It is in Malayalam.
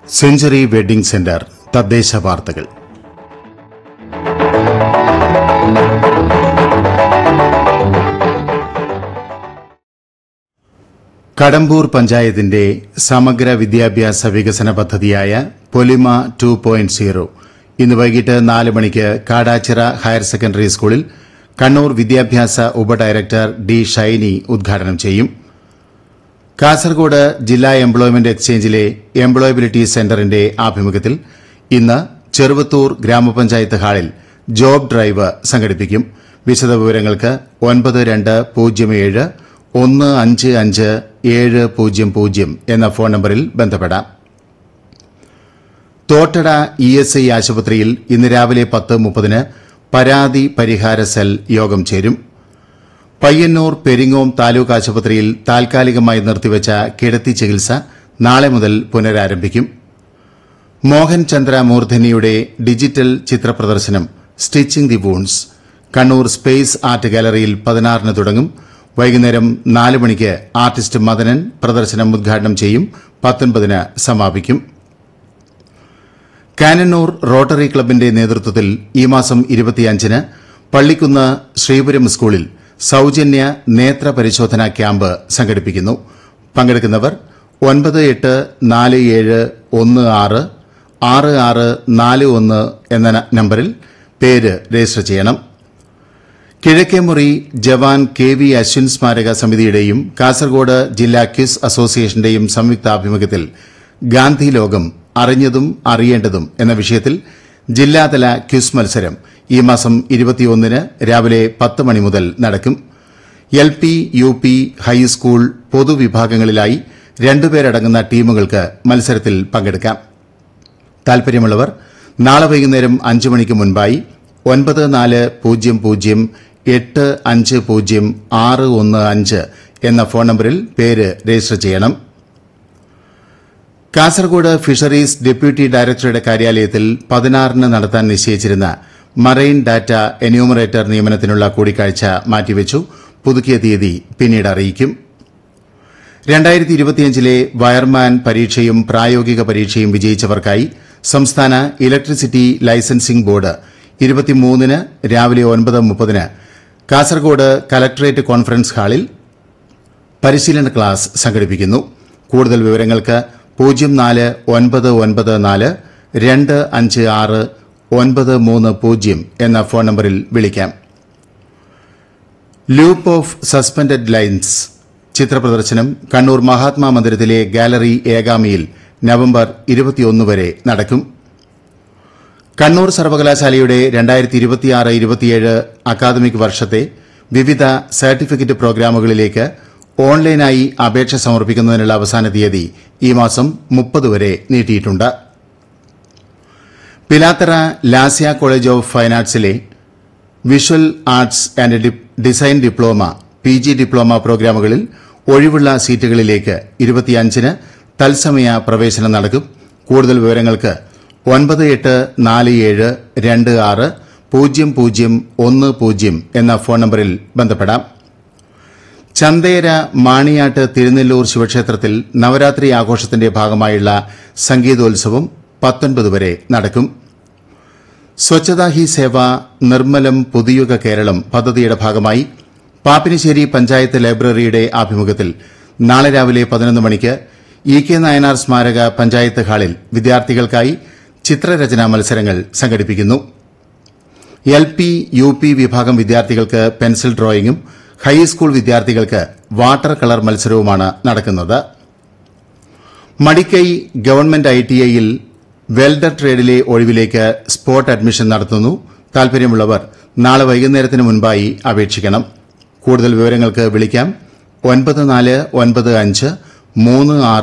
സെഞ്ചുറി വെഡ്ഡിംഗ് സെന്റർ തദ്ദേശ വാർത്തകൾ കടമ്പൂർ പഞ്ചായത്തിന്റെ സമഗ്ര വിദ്യാഭ്യാസ വികസന പദ്ധതിയായ പൊലിമ ടു പോയിന്റ് സീറോ ഇന്ന് വൈകിട്ട് നാല് മണിക്ക് കാടാച്ചിറ ഹയർ സെക്കൻഡറി സ്കൂളിൽ കണ്ണൂർ വിദ്യാഭ്യാസ ഉപഡയറക്ടർ ഡി ഷൈനി ഉദ്ഘാടനം ചെയ്യും കാസർഗോഡ് ജില്ലാ എംപ്ലോയ്മെന്റ് എക്സ്ചേഞ്ചിലെ എംപ്ലോയബിലിറ്റി സെന്ററിന്റെ ആഭിമുഖ്യത്തിൽ ഇന്ന് ചെറുവത്തൂർ ഗ്രാമപഞ്ചായത്ത് ഹാളിൽ ജോബ് ഡ്രൈവ് സംഘടിപ്പിക്കും വിശദവിവരങ്ങൾക്ക് ഒൻപത് രണ്ട് പൂജ്യം ഏഴ് ഒന്ന് അഞ്ച് അഞ്ച് ഏഴ് പൂജ്യം പൂജ്യം എന്ന ഫോൺ നമ്പറിൽ ബന്ധപ്പെടാം തോട്ടട ഇ എസ് ഐ ആശുപത്രിയിൽ ഇന്ന് രാവിലെ പത്ത് മുപ്പതിന് പരാതി പരിഹാര സെൽ യോഗം ചേരും പയ്യന്നൂർ പെരിങ്ങോം താലൂക്ക് ആശുപത്രിയിൽ താൽക്കാലികമായി നിർത്തിവച്ച കിടത്തി ചികിത്സ നാളെ മുതൽ പുനരാരംഭിക്കും മോഹൻ ചന്ദ്ര മൂർധനിയുടെ ഡിജിറ്റൽ ചിത്രപ്രദർശനം stitching the wounds Kannur space art ഗാലറിയിൽ പതിനാറിന് തുടങ്ങും വൈകുന്നേരം നാല് മണിക്ക് ആർട്ടിസ്റ്റ് മദനൻ പ്രദർശനം ഉദ്ഘാടനം ചെയ്യും പത്തൊൻപതിന് സമാപിക്കും കാനന്നൂർ റോട്ടറി ക്ലബിന്റെ നേതൃത്വത്തിൽ ഈ മാസം ഇരുപത്തിയഞ്ചിന് പള്ളിക്കുന്ന് ശ്രീപുരം സ്കൂളിൽ സൌജന്യ നേത്ര പരിശോധനാ ക്യാമ്പ് സംഘടിപ്പിക്കുന്നു പങ്കെടുക്കുന്നവർ ഒൻപത് എട്ട് നാല് ഏഴ് ഒന്ന് ആറ് ആറ് ആറ് നാല് ഒന്ന് എന്ന ന- നമ്പറിൽ പേര് രജിസ്റ്റർ ചെയ്യണം കിഴക്കേമുറി ജവാൻ കെ വി അശ്വിൻ സ്മാരക സമിതിയുടെയും കാസർഗോഡ് ജില്ലാ ക്വിസ് അസോസിയേഷന്റെയും സംയുക്താഭിമുഖ്യത്തിൽ ഗാന്ധി ലോകം അറിഞ്ഞതും അറിയേണ്ടതും എന്ന വിഷയത്തിൽ ജില്ലാതല ക്വിസ് മത്സരം ഈ മാസം ഇരുപത്തിയൊന്നിന് രാവിലെ പത്ത് മണി മുതൽ നടക്കും L P U P high school പൊതുവിഭാഗങ്ങളിലായി രണ്ടുപേരടങ്ങുന്ന ടീമുകൾക്ക് മത്സരത്തിൽ പങ്കെടുക്കാം താൽപര്യമുള്ളവർ നാളെ വൈകുന്നേരം അഞ്ച് മണിക്ക് മുൻപായി ഒൻപത് നാല് പൂജ്യം പൂജ്യം എട്ട് അഞ്ച് പൂജ്യം ആറ് ഒന്ന് അഞ്ച് എന്ന ഫോൺ നമ്പറിൽ പേര് രജിസ്റ്റർ ചെയ്യണം കാസർഗോഡ് ഫിഷറീസ് ഡെപ്യൂട്ടി ഡയറക്ടറുടെ കാര്യാലയത്തിൽ പതിനാറിന് നടത്താൻ നിശ്ചയിച്ചിരുന്ന മറൈൻ ഡാറ്റ എന്യൂമറേറ്റർ നിയമനത്തിനുള്ള കൂടിക്കാഴ്ച മാറ്റിവെച്ചു പുതുക്കിയ തീയതി പിന്നീട് അറിയിക്കും രണ്ടായിരത്തി ഇരുപത്തിയഞ്ചിലെ വയർമാൻ പരീക്ഷയും പ്രായോഗിക പരീക്ഷയും വിജയിച്ചവർക്കായി സംസ്ഥാന ഇലക്ട്രിസിറ്റി ലൈസൻസിംഗ് ബോർഡ് ഇരുപത്തിമൂന്നിന് രാവിലെ ഒൻപത് മുപ്പതിന് കാസർഗോഡ് കലക്ടറേറ്റ് കോൺഫറൻസ് ഹാളിൽ പരിശീലന ക്ലാസ് സംഘടിപ്പിക്കുന്നു കൂടുതൽ വിവരങ്ങൾക്ക് പൂജ്യം നാല് ഒൻപത് ഒൻപത് നാല് രണ്ട് അഞ്ച് ആറ് ഒൻപത് മൂന്ന് പൂജ്യം എന്ന ഫോൺ നമ്പറിൽ വിളിക്കാം ലൂപ്പ് ഓഫ് സസ്പെൻഡഡ് ലൈൻസ് ചിത്രപ്രദർശനം കണ്ണൂർ മഹാത്മാ മന്ദിരത്തിലെ ഗാലറി ഏകാമിയിൽ നവംബർ ഇരുപത്തിയൊന്ന് വരെ നടക്കും കണ്ണൂർ സർവകലാശാലയുടെ രണ്ടായിരത്തി ഇരുപത്തിയാറ് ഇരുപത്തിയേഴ് അക്കാദമിക് വർഷത്തെ വിവിധ സർട്ടിഫിക്കറ്റ് പ്രോഗ്രാമുകളിലേക്ക് ഓൺലൈനായി അപേക്ഷ സമർപ്പിക്കുന്നതിനുള്ള അവസാന തീയതി ഈ മാസം മുപ്പത് വരെ നീട്ടിയിട്ടുണ്ട് Pilathara Lasya college of fine ആർട്സിലെ വിഷ്വൽ ആർട്സ് ആൻഡ് ഡി- design diploma P G diploma പ്രോഗ്രാമുകളിൽ ഒഴിവുള്ള സീറ്റുകളിലേക്ക് ഇരുപത്തിയഞ്ചിന് തത്സമയ പ്രവേശനം നടക്കും കൂടുതൽ വിവരങ്ങൾക്ക് ഒൻപത് എട്ട് നാല് ഏഴ് രണ്ട് ആറ് പൂജ്യം പൂജ്യം ഒന്ന് പൂജ്യം എന്ന ഫോൺ നമ്പറിൽ ബന്ധപ്പെടാം ചന്തേര മാണിയാട്ട് തിരുനെല്ലൂർ ശിവക്ഷേത്രത്തിൽ നവരാത്രി ആഘോഷത്തിന്റെ ഭാഗമായുള്ള സംഗീതോത്സവം പത്തൊൻപത് വരെ നടക്കും സ്വച്ഛതാ ഹി സേവ നിർമ്മലം പുതിയുഗ കേരളം പദ്ധതിയുടെ ഭാഗമായി പാപ്പിനിശ്ശേരി പഞ്ചായത്ത് ലൈബ്രറിയുടെ ആഭിമുഖ്യത്തിൽ നാളെ രാവിലെ പതിനൊന്ന് മണിക്ക് ഇ കെ നായനാർ സ്മാരക പഞ്ചായത്ത് ഹാളിൽ വിദ്യാർത്ഥികൾക്കായി ചിത്രരചനാ മത്സരങ്ങൾ സംഘടിപ്പിക്കുന്നു എൽ പി യു പി വിഭാഗം വിദ്യാർത്ഥികൾക്ക് പെൻസിൽ ഡ്രോയിങ്ങും ഹൈസ്കൂൾ വിദ്യാർത്ഥികൾക്ക് വാട്ടർ കളർ മത്സരവുമാണ് നടക്കുന്നത് മടിക്കൈ ഗവൺമെന്റ് ഐ ടി ഐയിൽ വെൽഡർ ട്രേഡിലെ ഒഴിവിലേക്ക് സ്പോട്ട് അഡ്മിഷൻ നടത്തുന്നു താൽപര്യമുള്ളവർ നാളെ വൈകുന്നേരത്തിന് മുൻപായി അപേക്ഷിക്കണം കൂടുതൽ വിവരങ്ങൾക്ക് വിളിക്കാം ഒൻപത് നാല് ഒൻപത് അഞ്ച് മൂന്ന് ആറ്